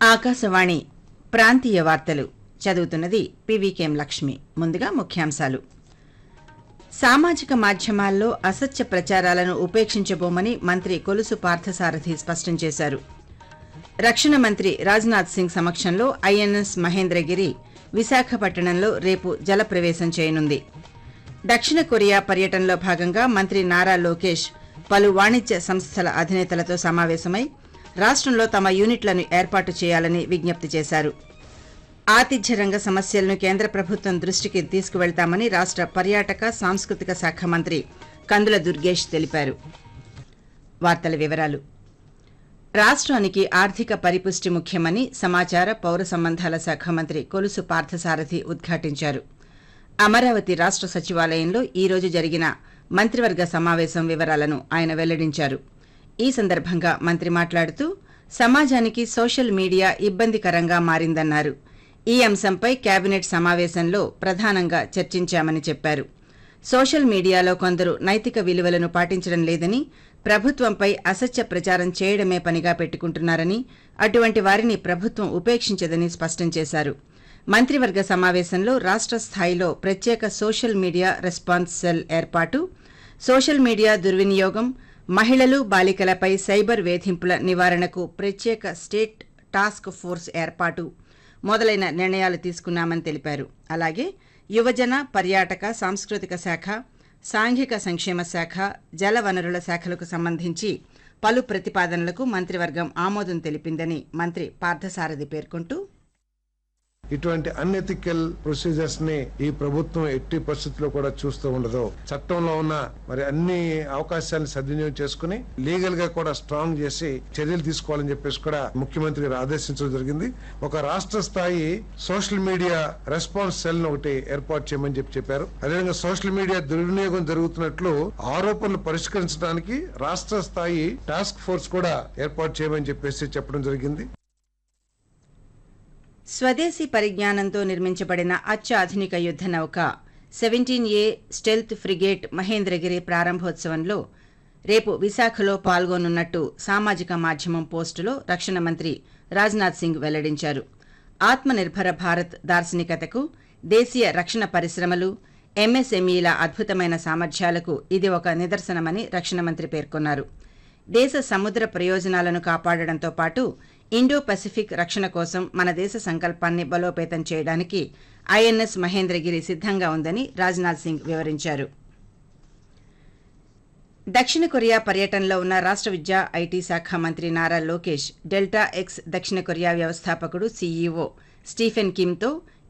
ఆకాశవాణి ప్రాంతీయ వార్తలు చదువుతున్నది పివికేం లక్ష్మి ముందుగా ముఖ్యాంశాలు సామాజిక మాధ్యమాల్లో అసత్య ప్రచారాలను ఉపేక్షించబోమని మంత్రి కొలుసు పార్థసారథి స్పష్టం చేశారు రక్షణ మంత్రి రాజ్నాథ్ సింగ్ సమక్షంలో ఐఎన్ఎస్ మహేంద్రగిరి విశాఖపట్టణంలో రేపు జలప్రవేశం చేయనుంది దక్షిణ కొరియా పర్యటనలో భాగంగా మంత్రి నారా లోకేష్ పలు వాణిజ్య సంస్థల అధినేతలతో సమావేశమై రాష్ట్రంలో తమ యూనిట్లను ఏర్పాటు చేయాలని విజ్ఞప్తి చేశారు ఆతిథ్య రంగ సమస్యలను కేంద్ర ప్రభుత్వం దృష్టికి తీసుకువెళ్తామని రాష్ట్ర పర్యాటక సాంస్కృతిక శాఖ మంత్రి కందుల దుర్గేష్ తెలిపారు వార్తల వివరాలు రాష్ట్రానికి ఆర్థిక పరిపుష్టి ముఖ్యమని సమాచార పౌర సంబంధాల శాఖ మంత్రి కొలుసు పార్థసారథి ఉద్ఘాటించారు అమరావతి రాష్ట్ర సచివాలయంలో ఈ రోజు జరిగిన మంత్రివర్గ సమావేశం వివరాలను ఆయన వెల్లడించారు ఈ సందర్భంగా మంత్రి మాట్లాడుతూ సమాజానికి సోషల్ మీడియా ఇబ్బందికరంగా మారిందన్నారు ఈ అంశంపై కేబినెట్ సమావేశంలో ప్రధానంగా చర్చించామని చెప్పారు సోషల్ మీడియాలో కొందరు నైతిక విలువలను పాటించడం లేదని ప్రభుత్వంపై అసత్య ప్రచారం చేయడమే పనిగా పెట్టుకుంటున్నారని అటువంటి వారిని ప్రభుత్వం ఉపేక్షించదని స్పష్టం చేశారు మంత్రివర్గ సమావేశంలో రాష్ట్ర స్థాయిలో ప్రత్యేక సోషల్ మీడియా రెస్పాన్స్ సెల్ ఏర్పాటు సోషల్ మీడియా దుర్వినియోగం మహిళలు బాలికలపై సైబర్ వేధింపుల నివారణకు ప్రత్యేక స్టేట్ టాస్క్ ఫోర్స్ ఏర్పాటు మొదలైన నిర్ణయాలు తీసుకున్నామని తెలిపారు అలాగే యువజన పర్యాటక సాంస్కృతిక శాఖ సాంఘిక సంక్షేమ శాఖ జల వనరుల శాఖలకు సంబంధించి పలు ప్రతిపాదనలకు మంత్రివర్గం ఆమోదం తెలిపిందని మంత్రి పార్థసారథి పేర్కొంటూ ఇటువంటి అన్ఎథికల్ ప్రొసీజర్స్ ని ఈ ప్రభుత్వం ఎట్టి పరిస్థితుల్లో కూడా చూస్తూ ఉండదు చట్టంలో ఉన్న మరి అన్ని అవకాశాలను సద్వినియోగం చేసుకుని లీగల్ గా కూడా స్ట్రాంగ్ చేసి చర్యలు తీసుకోవాలని చెప్పేసి కూడా ముఖ్యమంత్రి గారు ఆదేశించడం జరిగింది ఒక రాష్ట్ర స్థాయి సోషల్ మీడియా రెస్పాన్స్ సెల్ ఒకటి ఏర్పాటు చేయమని చెప్పి చెప్పారు అదేవిధంగా సోషల్ మీడియా దుర్వినియోగం జరుగుతున్నట్లు ఆరోపణలు పరిష్కరించడానికి రాష్ట్ర స్థాయి టాస్క్ ఫోర్స్ కూడా ఏర్పాటు చేయమని చెప్పేసి చెప్పడం జరిగింది స్వదేశీ పరిజ్ఞానంతో నిర్మించబడిన అత్యాధునిక యుద్ధ నౌక seventeen A stealth frigate Mahendragiri ప్రారంభోత్సవంలో రేపు విశాఖలో పాల్గొనున్నట్టు సామాజిక మాధ్యమం పోస్టులో రక్షణ మంత్రి రాజ్నాథ్ సింగ్ వెల్లడించారు ఆత్మనిర్భర భారత్ దార్శనికతకు దేశీయ రక్షణ పరిశ్రమలు ఎంఎస్ఎంఈల అద్భుతమైన సామర్థ్యాలకు ఇది ఒక నిదర్శనమని రక్షణ మంత్రి పేర్కొన్నారు దేశ సముద్ర ప్రయోజనాలను కాపాడడంతో పాటు ఇండో పసిఫిక్ రక్షణ కోసం మన దేశ సంకల్పాన్ని బలోపేతం చేయడానికి ఐఎన్ఎస్ మహేంద్రగిరి సిద్ధంగా ఉందని రాజ్నాథ్ సింగ్ వివరించారు దక్షిణ కొరియా పర్యటనలో ఉన్న రాష్ట్ర విద్యా ఐటీ శాఖ మంత్రి నారా లోకేష్ డెల్టా ఎక్స్ దక్షిణ కొరియా వ్యవస్థాపకుడు సీఈఓ స్టీఫెన్ కిమ్తో